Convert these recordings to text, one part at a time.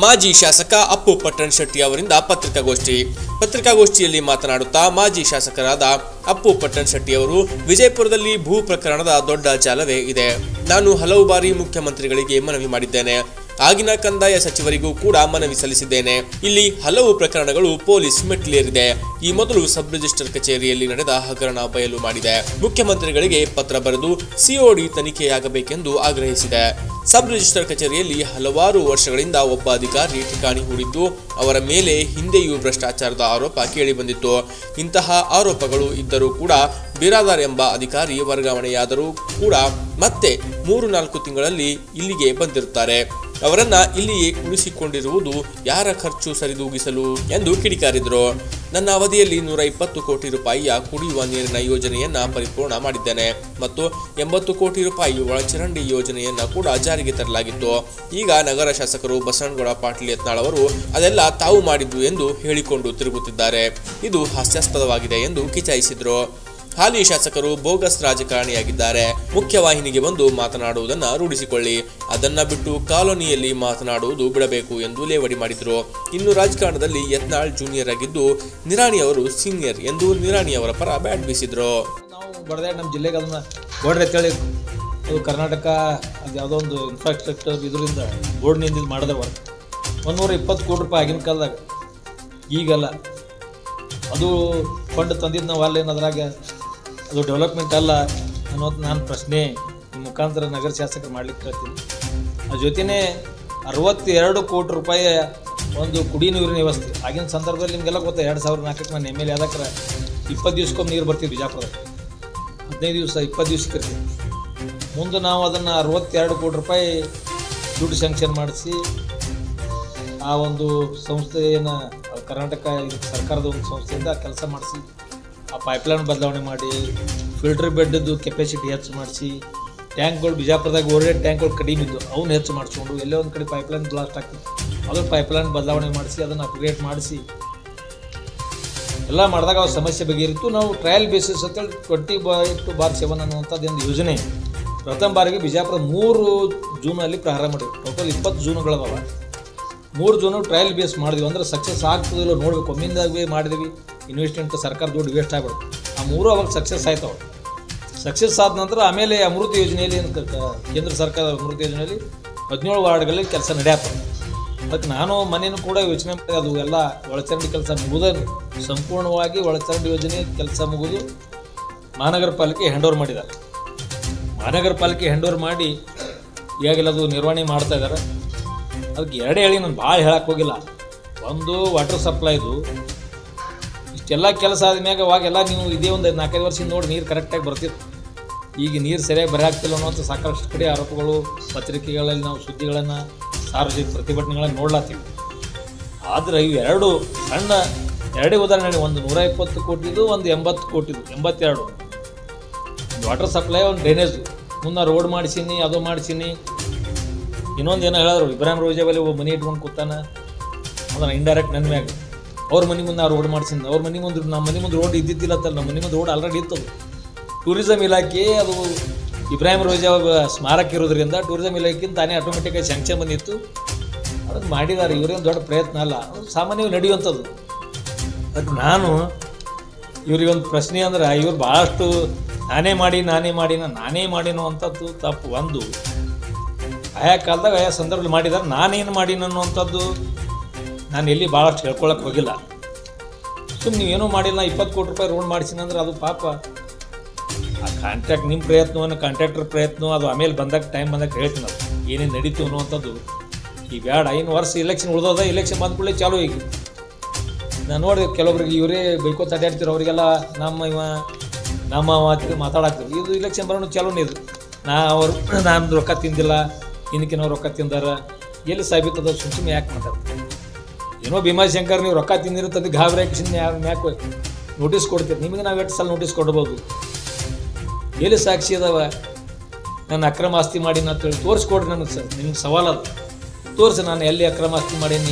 ಮಾಜಿ ಶಾಸಕ ಅಪ್ಪು ಪಟ್ಟಣ್ ಶೆಟ್ಟಿ ಅವರಿಂದ ಪತ್ರಿಕಾಗೋಷ್ಠಿ ಪತ್ರಿಕಾಗೋಷ್ಠಿಯಲ್ಲಿ ಮಾತನಾಡುತ್ತಾ ಮಾಜಿ ಶಾಸಕರಾದ ಅಪ್ಪು ಪಟ್ಟಣ್ ಶೆಟ್ಟಿ ಅವರು ವಿಜಯಪುರದಲ್ಲಿ ಭೂ ಪ್ರಕರಣದ ದೊಡ್ಡ ಜಾಲವೇ ಇದೆ ನಾನು ಹಲವು ಬಾರಿ ಮುಖ್ಯಮಂತ್ರಿಗಳಿಗೆ ಮನವಿ ಮಾಡಿದ್ದೇನೆ ಆಗಿನ ಕಂದಾಯ ಸಚಿವರಿಗೂ ಕೂಡ ಮನವಿ ಸಲ್ಲಿಸಿದ್ದೇನೆ ಇಲ್ಲಿ ಹಲವು ಪ್ರಕರಣಗಳು ಪೊಲೀಸ್ ಮೆಟ್ಟಿಲೇರಿದೆ ಈ ಮೊದಲು ಸಬ್ ರಿಜಿಸ್ಟರ್ ಕಚೇರಿಯಲ್ಲಿ ನಡೆದ ಹಗರಣ ಬಯಲು ಮಾಡಿದೆ ಮುಖ್ಯಮಂತ್ರಿಗಳಿಗೆ ಪತ್ರ ಬರೆದು ಸಿಒಡಿ ತನಿಖೆಯಾಗಬೇಕೆಂದು ಆಗ್ರಹಿಸಿದೆ ಸಬ್ ರಿಜಿಸ್ಟರ್ ಕಚೇರಿಯಲ್ಲಿ ಹಲವಾರು ವರ್ಷಗಳಿಂದ ಒಬ್ಬ ಅಧಿಕಾರಿ ಠಿಕಾಣಿ ಹೂಡಿದ್ದು ಅವರ ಮೇಲೆ ಹಿಂದೆಯೂ ಭ್ರಷ್ಟಾಚಾರದ ಆರೋಪ ಕೇಳಿಬಂದಿತ್ತು ಇಂತಹ ಆರೋಪಗಳು ಇದ್ದರೂ ಕೂಡ ಬಿರಾದಾರ್ ಎಂಬ ಅಧಿಕಾರಿ ವರ್ಗಾವಣೆಯಾದರೂ ಕೂಡ ಮತ್ತೆ ಮೂರು ನಾಲ್ಕು ತಿಂಗಳಲ್ಲಿ ಇಲ್ಲಿಗೆ ಬಂದಿರುತ್ತಾರೆ ಅವರನ್ನ ಇಲ್ಲಿಯೇ ಉಳಿಸಿಕೊಂಡಿರುವುದು ಯಾರ ಖರ್ಚು ಸರಿದೂಗಿಸಲು ಎಂದು ಕಿಡಿಕಾರಿದರು ನನ್ನ ಅವಧಿಯಲ್ಲಿ ನೂರ ಇಪ್ಪತ್ತು ಕೋಟಿ ರೂಪಾಯಿಯ ಕುಡಿಯುವ ನೀರಿನ ಯೋಜನೆಯನ್ನ ಪರಿಪೂರ್ಣ ಮಾಡಿದ್ದೇನೆ ಮತ್ತು ಎಂಬತ್ತು ಕೋಟಿ ರೂಪಾಯಿ ಒಳಚರಂಡಿ ಯೋಜನೆಯನ್ನ ಕೂಡ ಜಾರಿಗೆ ತರಲಾಗಿತ್ತು ಈಗ ನಗರ ಶಾಸಕರು ಬಸವನಗೌಡ ಪಾಟೀಲ್ ಯತ್ನಾಳ್ ಅವರು ಅದೆಲ್ಲ ತಾವು ಮಾಡಿದ್ದು ಎಂದು ಹೇಳಿಕೊಂಡು ತಿರುಗುತ್ತಿದ್ದಾರೆ ಇದು ಹಾಸ್ಯಾಸ್ಪದವಾಗಿದೆ ಎಂದು ಕಿಚಾಯಿಸಿದ್ರು ಹಾಲಿ ಶಾಸಕರು ಬೋಗಸ್ ರಾಜಕಾರಣಿಯಾಗಿದ್ದಾರೆ ಮುಖ್ಯವಾಹಿನಿಗೆ ಬಂದು ಮಾತನಾಡುವುದನ್ನ ರೂಢಿಸಿಕೊಳ್ಳಿ ಅದನ್ನ ಬಿಟ್ಟು ಕಾಲೋನಿಯಲ್ಲಿ ಮಾತನಾಡುವುದು ಬಿಡಬೇಕು ಎಂದು ಲೇವಡಿ ಮಾಡಿದ್ರು ಇನ್ನು ರಾಜಕಾರಣದಲ್ಲಿ ಯತ್ನಾಳ್ ಜೂನಿಯರ್ ಆಗಿದ್ದು ನಿರಾಣಿ ಅವರು ಸೀನಿಯರ್ ಎಂದು ನಿರಾಣಿ ಅವರ ಪರ ಬ್ಯಾಟ್ ಬೀಸಿದ್ರು ನಾವು ಬಡ್ದಾಡ್ ನಮ್ಮ ಜಿಲ್ಲೆಗೆ ಅದನ್ನ ಗೋಡ್ರೆ ಅಂತೇಳಿ ಅದು ಕರ್ನಾಟಕ ಅದು ಯಾವುದೋ ಒಂದು ಇನ್ಫ್ರಾಸ್ಟ್ರಕ್ಚರ್ ಇದರಿಂದ ಬೋರ್ಡ್ನಿಂದ ಇದು ಮಾಡಿದ್ರೆ ವರ್ಕ್ ಒಂದೂರ ಇಪ್ಪತ್ತು ಕೋಟಿ ರೂಪಾಯಿ ಆಗಿನ ಕಾಲದಾಗ ಈಗಲ್ಲ ಅದು ಫಂಡ್ ತಂದಿದ್ದು ನಾವು ಅಲ್ಲೇನು ಅದ್ರಾಗ ಅದು ಡೆವಲಪ್ಮೆಂಟ್ ಅಲ್ಲ ಅನ್ನೋದು ನಾನು ಪ್ರಶ್ನೆ ಈ ಮುಖಾಂತರ ನಗರ ಶಾಸಕರು ಮಾಡ್ಲಿಕ್ಕೆ ಹೇಳ್ತೀನಿ ಆ ಜೊತೆನೇ ಅರವತ್ತೆರಡು ಕೋಟಿ ರೂಪಾಯಿ ಒಂದು ಕುಡಿ ನೀರಿನ ವ್ಯವಸ್ಥೆ ಆಗಿನ ಸಂದರ್ಭದಲ್ಲಿ ನಿಮಗೆಲ್ಲ ಗೊತ್ತಾ ಎರಡು ಸಾವಿರದ ನಾಲ್ಕಕ್ಕೆ ನಾನು ಎಮ್ ಎಲ್ ಎ ಆದಕ್ರ ಇಪ್ಪತ್ತು ದಿವ್ಸಕ್ಕೊಮ್ಮೆ ನೀರು ಬರ್ತೀವಿ ಬಿಜಾಪುರಕ್ಕೆ ಹದಿನೈದು ದಿವಸ ಇಪ್ಪತ್ತು ದಿವ್ಸಕ್ಕೆ ಇರ್ತೀವಿ ಮುಂದೆ ನಾವು ಅದನ್ನು ಅರವತ್ತೆರಡು ಕೋಟಿ ರೂಪಾಯಿ ದುಡ್ಡು ಸ್ಯಾಂಕ್ಷನ್ ಮಾಡಿಸಿ ಆ ಒಂದು ಸಂಸ್ಥೆಯನ್ನು ಕರ್ನಾಟಕ ಇದು ಸರ್ಕಾರದ ಒಂದು ಸಂಸ್ಥೆಯಿಂದ ಕೆಲಸ ಮಾಡಿಸಿ ಆ ಪೈಪ್ಲೈನ್ ಬದಲಾವಣೆ ಮಾಡಿ ಫಿಲ್ಟರ್ ಬೆಡ್ದು ಕೆಪಾಸಿಟಿ ಹೆಚ್ಚು ಮಾಡಿಸಿ ಟ್ಯಾಂಕ್ಗಳು ಬಿಜಾಪುರದಾಗ ಓರೇ ಟ್ಯಾಂಕ್ಗಳು ಕಡಿಮೆ ಇದ್ದು ಅವನ್ನ ಹೆಚ್ಚು ಮಾಡಿಸ್ಕೊಂಡು ಎಲ್ಲೇ ಒಂದು ಕಡೆ ಪೈಪ್ಲೈನ್ ಬ್ಲಾಸ್ಟ್ ಆಗ್ತದೆ ಅದನ್ನ ಪೈಪ್ಲೈನ್ ಬದಲಾವಣೆ ಮಾಡಿಸಿ ಅದನ್ನು ಅಪ್ಗ್ರೇಡ್ ಮಾಡಿಸಿ ಎಲ್ಲ ಮಾಡಿದಾಗ ಅವ್ರ ಸಮಸ್ಯೆ ಬಗೆಹರಿತು ನಾವು ಟ್ರಯಲ್ ಬೇಸಿಸ್ ಅಂತೇಳಿ twenty by two bar seven ಅನ್ನುವಂಥದ್ದು ಒಂದು ಯೋಜನೆ ಪ್ರಥಮ ಬಾರಿಗೆ ಬಿಜಾಪುರ ಮೂರು ಜೂನಲ್ಲಿ ಪ್ರಾರಂಭ ಮಾಡಿದ್ವಿ ಟೋಟಲ್ ಇಪ್ಪತ್ತು ಜೂನ್ಗಳದಾವ ಮೂರು ಜೂನು ಟ್ರಯಲ್ ಬೇಸ್ ಮಾಡಿದ್ವಿ ಅಂದ್ರೆ ಸಕ್ಸಸ್ ಆಗ್ತದಿಲ್ಲ ನೋಡ್ಬೇಕು ಒಮ್ಮಿಂದಾಗಿ ಮಾಡಿದ್ವಿ ಇನ್ವೆಸ್ಟ್ಮೆಂಟ್ ಸರ್ಕಾರ ದುಡ್ಡು ವೇಸ್ಟ್ ಆಗ್ಬಿಡುತ್ತೆ ಆ ಮೂರು ಅವಾಗ ಸಕ್ಸಸ್ ಆಯ್ತವ ಸಕ್ಸಸ್ ಆದ ನಂತರ ಆಮೇಲೆ ಅಮೃತ ಯೋಜನೆಯಲ್ಲಿ ಏನು ಕ- ಕ- ಕೇಂದ್ರ ಸರ್ಕಾರದ ಅಮೃತ ಯೋಜನೆಯಲ್ಲಿ ಹದಿನೇಳು ವಾರ್ಡ್ಗಳಲ್ಲಿ ಕೆಲಸ ನಡೆಯಪ್ಪ ಅದಕ್ಕೆ ನಾನು ಮನೇನು ಕೂಡ ಯೋಚನೆ ಮಾಡಿ ಅದು ಎಲ್ಲ ಒಳಚರಂಡಿ ಕೆಲಸ ಮುಗಿದ ಸಂಪೂರ್ಣವಾಗಿ ಒಳಚರಂಡಿ ಯೋಜನೆ ಕೆಲಸ ಮುಗಿದು ಮಹಾನಗರ ಪಾಲಿಕೆ ಹ್ಯಾಂಡ್ ಓವರ್ ಮಾಡಿದ್ದಾರೆ ಮಹಾನಗರ ಪಾಲಿಕೆ ಹ್ಯಾಂಡ್ ಓವರ್ ಮಾಡಿ ಈಗಾಗಲೇ ಅದು ನಿರ್ವಹಣೆ ಮಾಡ್ತಾ ಇದ್ದಾರೆ ಅದಕ್ಕೆ ಎರಡೇ ಹೇಳಿ ನಾನು ಭಾಳ ಹೇಳಕ್ಕೆ ಹೋಗಿಲ್ಲ ಒಂದು ವಾಟರ್ ಸಪ್ಲೈದು ಇಷ್ಟೆಲ್ಲ ಕೆಲಸ ಆದ್ಮ್ಯಾಗ ಅವಾಗೆಲ್ಲ ನೀವು ಇದೇ ಒಂದು ನಾಲ್ಕೈದು ವರ್ಷದಿಂದ ನೋಡಿ ನೀರು ಕರೆಕ್ಟಾಗಿ ಬರ್ತಿತ್ತು ಈಗ ನೀರು ಸರಿಯಾಗಿ ಬರಾಕ್ತಿಲ್ಲ ಅನ್ನೋಂಥ ಸಾಕಷ್ಟು ಕಡೆ ಆರೋಪಗಳು ಪತ್ರಿಕೆಗಳಲ್ಲಿ ನಾವು ಸುದ್ದಿಗಳನ್ನು ಸಾರ್ವಜನಿಕ ಪ್ರತಿಭಟನೆಗಳನ್ನು ನೋಡ್ಲಾತೀವಿ ಆದರೆ ಇವು ಎರಡು ಸಣ್ಣ ಎರಡೇ ಉದಾಹರಣೆ ಒಂದು ನೂರ ಇಪ್ಪತ್ತು ಕೋಟಿದು ಒಂದು ಎಂಬತ್ತು ಕೋಟಿದು ಎಂಬತ್ತೆರಡು ವಾಟರ್ ಸಪ್ಲೈ ಒಂದು ಡ್ರೈನೇಜ್ ಮುನ್ನ ರೋಡ್ ಮಾಡಿಸೀನಿ ಅದು ಮಾಡಿಸೀನಿ ಇನ್ನೊಂದು ಏನೋ ಹೇಳಿದ್ರು ಇಬ್ರಾಹಿಂ ರೋಜಾ ಬಲ್ಲಿ ಒಬ್ಬ ಮನೆ ಇಟ್ಕೊಂಡು ಕೂತಾನ ಅದನ್ನ ಇಂಡೈರೆಕ್ಟ್ ನನ್ನ ಮ್ಯಾಗ ಅವ್ರ ಮನೆ ಮುಂದೆ ಆ ರೋಡ್ ಮಾಡ್ಸಿಂದ ಅವ್ರ ಮನೆ ಮುಂದೆ ನಮ್ಮ ಮನೆ ಮುಂದೆ ರೋಡ್ ಇದ್ದಿದ್ದಿಲ್ಲ ಅಂತಲ್ಲ ನಮ್ಮ ಮನೆ ಮುಂದೆ ರೋಡ್ ಆಲ್ರೆಡಿ ಇತ್ತು ಟೂರಿಸಂ ಇಲಾಖೆ ಅದು ಇಬ್ರಾಹಿಂ ರೋಜಾ ಒಬ್ಬ ಸ್ಮಾರಕ ಇರೋದ್ರಿಂದ ಟೂರಿಸಂ ಇಲಾಖೆಯಿಂದ ತಾನೇ ಆಟೋಮೆಟಿಕ್ಕಾಗಿ ಸ್ಯಾಂಕ್ಷನ್ ಬಂದಿತ್ತು ಅದನ್ನು ಮಾಡಿದ್ದಾರೆ ಇವರೇನು ದೊಡ್ಡ ಪ್ರಯತ್ನ ಅಲ್ಲ ಅದು ಸಾಮಾನ್ಯವಾಗಿ ನಡೆಯುವಂಥದ್ದು ಅದಕ್ಕೆ ನಾನು ಇವ್ರಿಗೆ ಒಂದು ಪ್ರಶ್ನೆ ಅಂದ್ರೆ ಇವ್ರು ಭಾಳಷ್ಟು ನಾನೇ ಮಾಡಿ ನಾನೇ ಮಾಡಿನ ನಾನೇ ಮಾಡಿನೋ ಅಂಥದ್ದು ತಪ್ಪು ಒಂದು ಆಯಾ ಕಾಲದಾಗ ಆಯಾ ಸಂದರ್ಭದಲ್ಲಿ ಮಾಡಿದ್ದಾರೆ ನಾನೇನು ಮಾಡೀನಿ ಅನ್ನುವಂಥದ್ದು ನಾನು ಎಲ್ಲಿ ಭಾಳಷ್ಟು ಹೇಳ್ಕೊಳಕ್ಕೆ ಹೋಗಿಲ್ಲ ಸುಮ್ಮನೆ ನೀವೇನೂ ಮಾಡಿಲ್ಲ ಇಪ್ಪತ್ತು ಕೋಟಿ ರೂಪಾಯಿ ರೋಡ್ ಮಾಡಿಸಿನ ಅಂದ್ರೆ ಅದು ಪಾಪ ಆ ಕಾಂಟ್ರಾಕ್ಟ್ ನಿಮ್ಮ ಪ್ರಯತ್ನವನ್ನು ಕಾಂಟ್ರಾಕ್ಟರ್ ಪ್ರಯತ್ನ ಅದು ಆಮೇಲೆ ಬಂದಾಗ ಟೈಮ್ ಬಂದಾಗ ಹೇಳ್ತೀನಿ ಅದು ಏನೇನು ನಡೀತು ಅನ್ನುವಂಥದ್ದು ಈ ಬೇಡ ಐನು ವರ್ಷ ಇಲೆಕ್ಷನ್ ಉಳ್ದೋದ ಇಲೆಕ್ಷನ್ ಬಂದ ಕೂಡಲೇ ಚಾಲು ಈಗ ನಾನು ನೋಡಿದೆ ಕೆಲವೊಬ್ರಿಗೆ ಇವರೇ ಬೈಕೋತ್ ಅಡ್ಡಾಡ್ತಿರೋ ಅವರಿಗೆಲ್ಲ ನಮ್ಮ ಇವ ನಮ್ಮ ಮಾತಿಗೆ ಮಾತಾಡಾಕ್ತಿರು ಇದು ಇಲೆಕ್ಷನ್ ಬರೋಣ ಚಾಲೂನೇ ಇದು ನಾ ಅವರು ನಾನು ರೊಕ್ಕ ತಿಂದಿಲ್ಲ ಇನ್ನಕ್ಕಿನ ರೊಕ್ಕ ತಿಂದಾರ ಎಲ್ಲಿ ಸಾಬೀತದ ಸುಮ್ ಸುಮ್ಮನೆ ಯಾಕೆ ಮಾತಾಡ್ತಾರೆ ಏನೋ ಭೀಮಾಶಂಕರ್ ನೀವು ರೊಕ್ಕ ತಿಂದಿರುತ್ತದೆ ಗಾಬರಿ ಹಾಕಿ ಯಾಕೆ ನೋಟಿಸ್ ಕೊಡ್ತೀರಿ ನಿಮಗೆ ನಾವು ಎಷ್ಟು ಸಲ ನೋಟಿಸ್ ಕೊಡ್ಬೋದು ಎಲ್ಲಿ ಸಾಕ್ಷಿ ಅದಾವ ನಾನು ಅಕ್ರಮ ಆಸ್ತಿ ಮಾಡಿ ನಾ ತಿಳಿ ತೋರಿಸ್ಕೊಡ್ರಿ ನನಗೆ ಸರ್ ನಿಮ್ಗೆ ಸವಾಲು ಅದು ತೋರಿಸಿ ನಾನು ಎಲ್ಲಿ ಅಕ್ರಮ ಆಸ್ತಿ ಮಾಡೀನಿ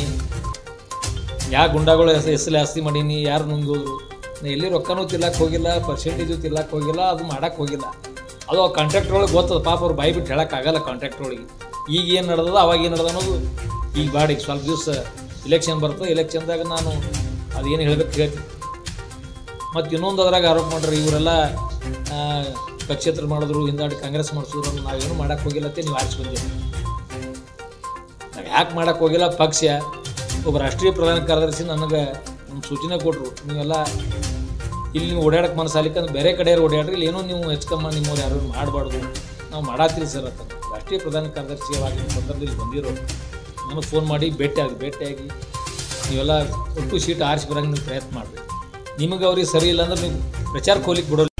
ಯಾ ಗುಂಡಾಗಳು ಹೆಸ ಹೆಸರು ಆಸ್ತಿ ಮಾಡೀನಿ ಯಾರು ನುಂಗಿ ಹೋದ್ರು ನಾ ಎಲ್ಲಿ ರೊಕ್ಕನೂ ತಿಲ್ಲಕ್ಕೆ ಹೋಗಿಲ್ಲ ಪರ್ಸೆಂಟೇಜು ತಿಲ್ಲಕ್ಕೆ ಹೋಗಿಲ್ಲ ಅದು ಮಾಡಕ್ಕೆ ಹೋಗಿಲ್ಲ ಅದು ಆ ಕಾಂಟ್ರಾಕ್ಟರ್ ಒಳಗೆ ಗೊತ್ತದ ಪಾಪ ಅವ್ರು ಬಾಯಿ ಬಿಟ್ಟು ಹೇಳೋಕ್ಕಾಗಲ್ಲ ಕಾಂಟ್ರಾಕ್ಟರ್ ಒಳಗೆ ಈಗ ಏನು ನಡೆದದ ಅವಾಗ ಏನು ನಡೆದ ಅನ್ನೋದು ಈಗ ಬಾಡಿ ಈಗ ಸ್ವಲ್ಪ ದಿವಸ ಇಲೆಕ್ಷನ್ ಬರ್ತದೆ ಇಲೆಕ್ಷನ್ದಾಗ ನಾನು ಅದೇನು ಹೇಳ್ಬೇಕು ಹೇಳ್ತೀನಿ ಮತ್ತು ಇನ್ನೊಂದು ಅದ್ರಾಗ ಆರೋಪ ಮಾಡ್ರಿ ಇವರೆಲ್ಲ ಆ, ಪಕ್ಷೇತರ ಮಾಡಿದ್ರು ಹಿಂದಾಡಿ ಕಾಂಗ್ರೆಸ್ ಮಾಡಿಸಿದ್ರು ಅಂತ ನಾವೇನು ಮಾಡಕ್ಕೆ ಹೋಗಿಲ್ಲ ಅಂತ ನೀವು ಆರಿಸಿ ಬಂದಿರಿ ನಾವು ಯಾಕೆ ಮಾಡಕ್ಕೆ ಹೋಗಿಲ್ಲ ಪಕ್ಷ ಒಬ್ಬ ರಾಷ್ಟ್ರೀಯ ಪ್ರಧಾನ ಕಾರ್ಯದರ್ಶಿ ನನಗೆ ಒಂದು ಸೂಚನೆ ಕೊಟ್ಟರು ನೀವೆಲ್ಲ ಇಲ್ಲಿ ನೀವು ಓಡಾಡಕ್ಕೆ ಮನಸ್ಸಾಲಿಕ್ಕೆ ಅಂದ್ರೆ ಬೇರೆ ಕಡೆ ಓಡಾಡ್ರಿ ಇಲ್ಲಿ ಏನೋ ನೀವು ಹೆಚ್ಕಮ್ಮ ನಿಮ್ಮವ್ರು ಯಾರು ಮಾಡಬಾರ್ದು ನಾವು ಮಾಡಾತ್ರಿ ಸರ್ ಅಂತ ರಾಷ್ಟ್ರೀಯ ಪ್ರಧಾನ ಕಾರ್ಯದರ್ಶಿ ಆಗಿನ ಸಂದರ್ಭದಲ್ಲಿ ಬಂದಿರೋ ನನಗೆ ಫೋನ್ ಮಾಡಿ ಭೇಟಿಯಾಗಿ ಭೇಟಿಯಾಗಿ ನೀವೆಲ್ಲ ಒಟ್ಟು ಸೀಟ್ ಆರಿಸಿ ಬರಂಗೆ ನೀವು ಪ್ರಯತ್ನ ಮಾಡಬೇಕು ನಿಮಗೆ ಅವ್ರಿಗೆ ಸರಿ ಇಲ್ಲ ಅಂದ್ರೆ ನೀವು ಪ್ರಚಾರಕ್ಕೆ ಹೋಗ್ಲಿಕ್ಕೆ ಬಿಡೋಲ್ಲ